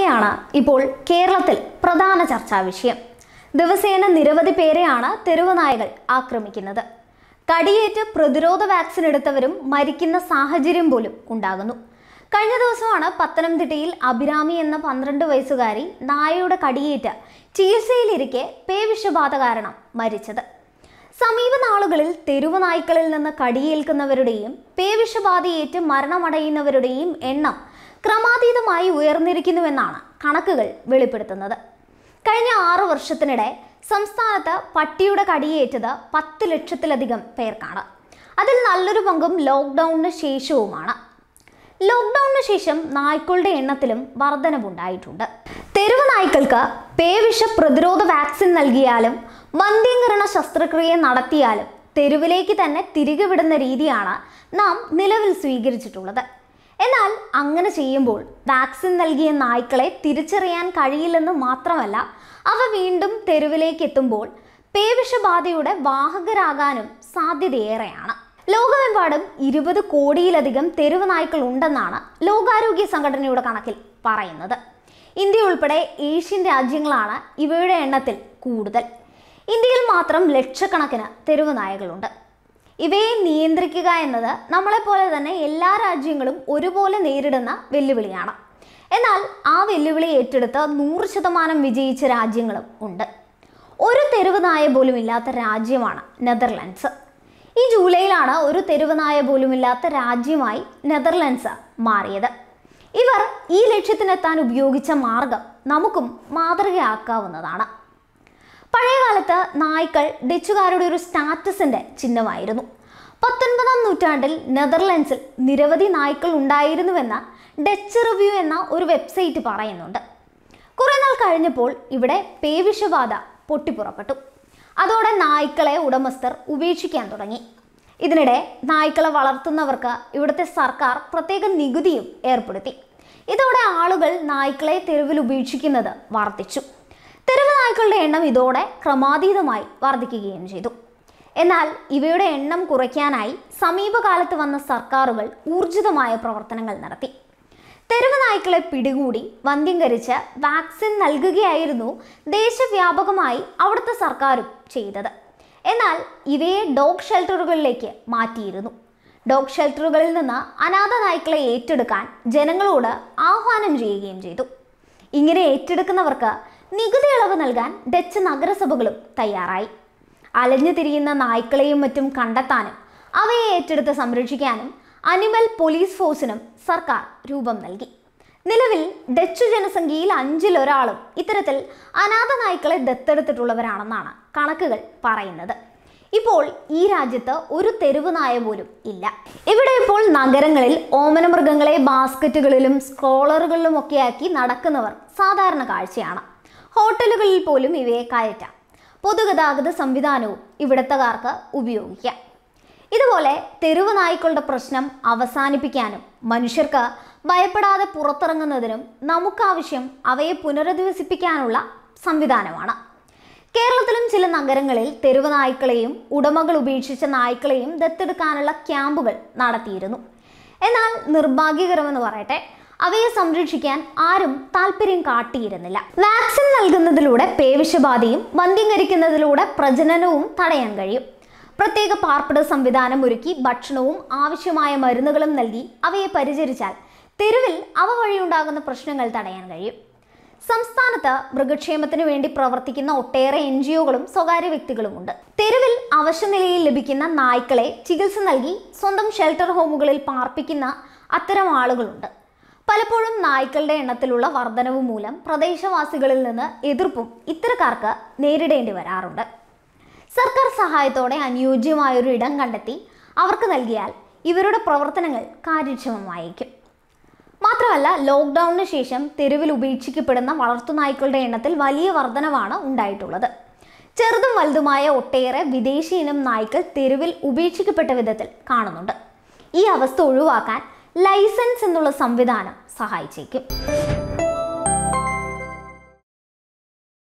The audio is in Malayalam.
തന്നെയാണ് ഇപ്പോൾ കേരളത്തിൽ പ്രധാന ചർച്ചാ വിഷയം ദിവസേന നിരവധി പേരെയാണ് തെരുവ് നായകൾ ആക്രമിക്കുന്നത് കടിയേറ്റ് പ്രതിരോധ വാക്സിൻ എടുത്തവരും മരിക്കുന്ന സാഹചര്യം പോലും ഉണ്ടാകുന്നു കഴിഞ്ഞ ദിവസമാണ് പത്തനംതിട്ടയിൽ അഭിരാമി എന്ന പന്ത്രണ്ട് വയസ്സുകാരി നായയുടെ കടിയേറ്റ് ചികിത്സയിലിരിക്കെ പേവിഷബാധ കാരണം മരിച്ചത് സമീപ നാളുകളിൽ തെരുവ് നായ്ക്കളിൽ നിന്ന് കടിയേൽക്കുന്നവരുടെയും പേവിഷബാധയേറ്റ് മരണമടയുന്നവരുടെയും എണ്ണം ക്രമാതീതമായി ഉയർന്നിരിക്കുന്നുവെന്നാണ് കണക്കുകൾ വെളിപ്പെടുത്തുന്നത് കഴിഞ്ഞ ആറു വർഷത്തിനിടെ സംസ്ഥാനത്ത് പട്ടിയുടെ കടിയേറ്റത് പത്ത് ലക്ഷത്തിലധികം പേർക്കാണ് അതിൽ നല്ലൊരു പങ്കും ലോക്ക്ഡൌണിന് ശേഷവുമാണ് ലോക്ക്ഡൌണിന് ശേഷം നായ്ക്കളുടെ എണ്ണത്തിലും വർധനവുണ്ടായിട്ടുണ്ട് തെരുവ് നായ്ക്കൾക്ക് പേവിഷ പ്രതിരോധ വാക്സിൻ നൽകിയാലും വന്ധ്യംകരണ ശസ്ത്രക്രിയ നടത്തിയാലും തെരുവിലേക്ക് തന്നെ തിരികെ വിടുന്ന രീതിയാണ് നാം നിലവിൽ സ്വീകരിച്ചിട്ടുള്ളത് എന്നാൽ അങ്ങനെ ചെയ്യുമ്പോൾ വാക്സിൻ നൽകിയ നായ്ക്കളെ തിരിച്ചറിയാൻ കഴിയില്ലെന്ന് മാത്രമല്ല അവ വീണ്ടും തെരുവിലേക്ക് എത്തുമ്പോൾ പേവിഷബാധയുടെ വാഹകരാകാനും സാധ്യതയേറെയാണ് ലോകമെമ്പാടും ഇരുപത് കോടിയിലധികം തെരുവ് നായ്ക്കൾ ഉണ്ടെന്നാണ് ലോകാരോഗ്യ സംഘടനയുടെ കണക്കിൽ പറയുന്നത് ഇന്ത്യ ഉൾപ്പെടെ ഏഷ്യൻ രാജ്യങ്ങളാണ് ഇവയുടെ എണ്ണത്തിൽ കൂടുതൽ ഇന്ത്യയിൽ മാത്രം ലക്ഷക്കണക്കിന് തെരുവ് നായകളുണ്ട് ഇവയെ നിയന്ത്രിക്കുക എന്നത് നമ്മളെപ്പോലെ തന്നെ എല്ലാ രാജ്യങ്ങളും ഒരുപോലെ നേരിടുന്ന വെല്ലുവിളിയാണ് എന്നാൽ ആ വെല്ലുവിളി ഏറ്റെടുത്ത് നൂറ് ശതമാനം വിജയിച്ച രാജ്യങ്ങളും ഉണ്ട് ഒരു തെരുവ് നായ പോലും ഇല്ലാത്ത രാജ്യമാണ് നെതർലൻഡ്സ് ഈ ജൂലൈയിലാണ് ഒരു തെരുവ് നായ പോലും ഇല്ലാത്ത രാജ്യമായി നെതർലൻഡ്സ് മാറിയത് ഇവർ ഈ ലക്ഷ്യത്തിനെത്താൻ ഉപയോഗിച്ച മാർഗം നമുക്കും മാതൃകയാക്കാവുന്നതാണ് പഴയകാലത്ത് നായ്ക്കൾ ഡച്ചുകാരുടെ ഒരു സ്റ്റാറ്റസിന്റെ ചിഹ്നമായിരുന്നു പത്തൊൻപതാം നൂറ്റാണ്ടിൽ നെതർലൻഡ്സിൽ നിരവധി നായ്ക്കൾ ഉണ്ടായിരുന്നുവെന്ന് ഡച്ച് റിവ്യൂ എന്ന ഒരു വെബ്സൈറ്റ് പറയുന്നുണ്ട് കുറെ നാൾ കഴിഞ്ഞപ്പോൾ ഇവിടെ പേവിഷബാധ പൊട്ടിപ്പുറപ്പെട്ടു അതോടെ നായ്ക്കളെ ഉടമസ്ഥർ ഉപേക്ഷിക്കാൻ തുടങ്ങി ഇതിനിടെ നായ്ക്കളെ വളർത്തുന്നവർക്ക് ഇവിടുത്തെ സർക്കാർ പ്രത്യേക നികുതിയും ഏർപ്പെടുത്തി ഇതോടെ ആളുകൾ നായ്ക്കളെ തെരുവിൽ ഉപേക്ഷിക്കുന്നത് വർദ്ധിച്ചു തെരുവ് നായ്ക്കളുടെ എണ്ണം ഇതോടെ ക്രമാതീതമായി വർദ്ധിക്കുകയും ചെയ്തു എന്നാൽ ഇവയുടെ എണ്ണം കുറയ്ക്കാനായി സമീപകാലത്ത് വന്ന സർക്കാരുകൾ ഊർജിതമായ പ്രവർത്തനങ്ങൾ നടത്തി തെരുവ് നായ്ക്കളെ പിടികൂടി വന്ധ്യംകരിച്ച് വാക്സിൻ നൽകുകയായിരുന്നു ദേശവ്യാപകമായി അവിടുത്തെ സർക്കാരും ചെയ്തത് എന്നാൽ ഇവയെ ഡോഗ് ഷെൽട്ടറുകളിലേക്ക് മാറ്റിയിരുന്നു ഡോഗ് ഷെൽട്ടറുകളിൽ നിന്ന് അനാഥ നായ്ക്കളെ ഏറ്റെടുക്കാൻ ജനങ്ങളോട് ആഹ്വാനം ചെയ്യുകയും ചെയ്തു ഇങ്ങനെ ഏറ്റെടുക്കുന്നവർക്ക് നികുതി ഇളവ് നൽകാൻ ഡച്ച് നഗരസഭകളും തയ്യാറായി അലഞ്ഞു തിരിയുന്ന നായ്ക്കളെയും മറ്റും കണ്ടെത്താനും അവയെ ഏറ്റെടുത്ത് സംരക്ഷിക്കാനും അനിമൽ പോലീസ് ഫോഴ്സിനും സർക്കാർ രൂപം നൽകി നിലവിൽ ഡച്ചു ജനസംഖ്യയിൽ അഞ്ചിലൊരാളും ഇത്തരത്തിൽ അനാഥ നായ്ക്കളെ ദത്തെടുത്തിട്ടുള്ളവരാണെന്നാണ് കണക്കുകൾ പറയുന്നത് ഇപ്പോൾ ഈ രാജ്യത്ത് ഒരു തെരുവ് നായ പോലും ഇല്ല ഇവിടെ ഇപ്പോൾ നഗരങ്ങളിൽ ഓമന മൃഗങ്ങളെ ബാസ്ക്കറ്റുകളിലും സ്ക്രോളറുകളിലും ഒക്കെയാക്കി നടക്കുന്നവർ സാധാരണ കാഴ്ചയാണ് ഹോട്ടലുകളിൽ പോലും ഇവയെ കയറ്റാം പൊതുഗതാഗത സംവിധാനവും ഇവിടത്തുകാർക്ക് ഉപയോഗിക്കാം ഇതുപോലെ തെരുവ് നായ്ക്കളുടെ പ്രശ്നം അവസാനിപ്പിക്കാനും മനുഷ്യർക്ക് ഭയപ്പെടാതെ പുറത്തിറങ്ങുന്നതിനും നമുക്കാവശ്യം അവയെ പുനരധിവസിപ്പിക്കാനുള്ള സംവിധാനമാണ് കേരളത്തിലും ചില നഗരങ്ങളിൽ തെരുവ് നായ്ക്കളെയും ഉടമകൾ ഉപേക്ഷിച്ച നായ്ക്കളെയും ദത്തെടുക്കാനുള്ള ക്യാമ്പുകൾ നടത്തിയിരുന്നു എന്നാൽ നിർഭാഗ്യകരമെന്ന് പറയട്ടെ അവയെ സംരക്ഷിക്കാൻ ആരും താല്പര്യം കാട്ടിയിരുന്നില്ല വാക്സിൻ നൽകുന്നതിലൂടെ പേവിഷബാധയും വന്ധ്യംകരിക്കുന്നതിലൂടെ പ്രജനനവും തടയാൻ കഴിയും പ്രത്യേക പാർപ്പിട സംവിധാനം ഒരുക്കി ഭക്ഷണവും ആവശ്യമായ മരുന്നുകളും നൽകി അവയെ പരിചരിച്ചാൽ തെരുവിൽ അവ വഴിയുണ്ടാകുന്ന പ്രശ്നങ്ങൾ തടയാൻ കഴിയും സംസ്ഥാനത്ത് മൃഗക്ഷേമത്തിന് വേണ്ടി പ്രവർത്തിക്കുന്ന ഒട്ടേറെ എൻ ജി ഒകളും സ്വകാര്യ വ്യക്തികളുമുണ്ട് തെരുവിൽ അവശനിലയിൽ ലഭിക്കുന്ന നായ്ക്കളെ ചികിത്സ നൽകി സ്വന്തം ഷെൽട്ടർ ഹോമുകളിൽ പാർപ്പിക്കുന്ന അത്തരം ആളുകളുണ്ട് പലപ്പോഴും നായ്ക്കളുടെ എണ്ണത്തിലുള്ള വർധനവ് മൂലം പ്രദേശവാസികളിൽ നിന്ന് എതിർപ്പും ഇത്തരക്കാർക്ക് നേരിടേണ്ടി വരാറുണ്ട് സർക്കാർ സഹായത്തോടെ അനുയോജ്യമായൊരു ഇടം കണ്ടെത്തി അവർക്ക് നൽകിയാൽ ഇവരുടെ പ്രവർത്തനങ്ങൾ കാര്യക്ഷമമായിരിക്കും മാത്രമല്ല ലോക്ക്ഡൌണിന് ശേഷം തെരുവിൽ ഉപേക്ഷിക്കപ്പെടുന്ന വളർത്തുനായ്ക്കളുടെ എണ്ണത്തിൽ വലിയ വർധനവാണ് ഉണ്ടായിട്ടുള്ളത് ചെറുതും വലുതുമായ ഒട്ടേറെ വിദേശി ഇനം നായ്ക്കൾ തെരുവിൽ ഉപേക്ഷിക്കപ്പെട്ട വിധത്തിൽ കാണുന്നുണ്ട് ഈ അവസ്ഥ ഒഴിവാക്കാൻ ലൈസൻസ് എന്നുള്ള സംവിധാനം സഹായിച്ചേക്കും